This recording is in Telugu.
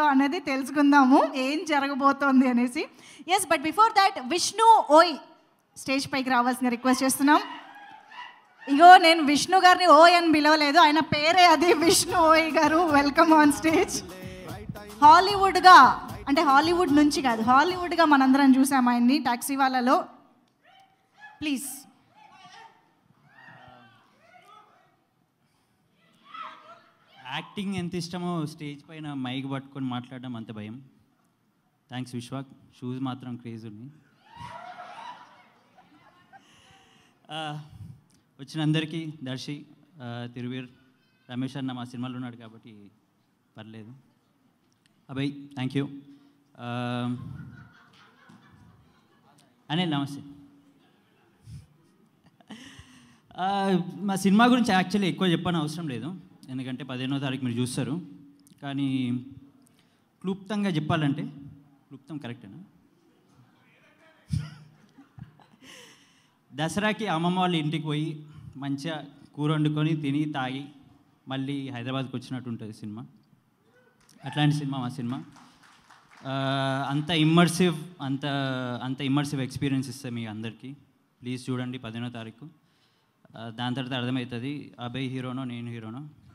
అనేది తెలుసుకుందాము ఏం జరగబోతోంది అనేసి yes but before that Vishnu ఓయ్ స్టేజ్ పైకి రావాల్సిన రిక్వెస్ట్ చేస్తున్నాం ఇగో నేను విష్ణు గారిని ఓయ్ అని పిలవలేదు ఆయన పేరే అది విష్ణు ఓయ్ గారు వెల్కమ్ ఆన్ స్టేజ్ హాలీవుడ్గా అంటే హాలీవుడ్ నుంచి కాదు హాలీవుడ్గా మనందరం చూసాం ఆయన్ని టాక్సీ వాళ్ళలో ప్లీజ్ యాక్టింగ్ ఎంత ఇష్టమో స్టేజ్ పైన మైక్ పట్టుకొని మాట్లాడడం అంత భయం థ్యాంక్స్ విశ్వ షూస్ మాత్రం క్రేజ్ ఉంది ఆ, వచ్చిన అందరికీ దర్శి ఆ, తిరువీర్ రమేష్ అన్న మా సినిమాలో ఉన్నాడు కాబట్టి పర్లేదు అభయ్ థ్యాంక్ యూ అనిల్ నమస్తే ఆ, మా సినిమా గురించి యాక్చువల్లీ ఎక్కువ చెప్పని అవసరం లేదు ఎందుకంటే పదిహేనో తారీఖు మీరు చూస్తారు కానీ క్లుప్తంగా చెప్పాలంటే క్లుప్తం కరెక్టేనా దసరాకి అమ్మమ్మ వాళ్ళ ఇంటికి పోయి మంచిగా కూర వండుకొని తిని తాగి మళ్ళీ హైదరాబాద్కి వచ్చినట్టు ఉంటుంది సినిమా అట్లాంటి సినిమా మా సినిమా ఆ, అంత ఇమ్మర్సివ్ అంత అంత ఇమ్మర్సివ్ ఎక్స్పీరియన్స్ ఇస్తాయి మీ అందరికీ ప్లీజ్ చూడండి పదిహేనో తారీఖు ఆ, దాని తర్వాత అర్థమవుతుంది అభయ్ హీరోనో నేను హీరోనో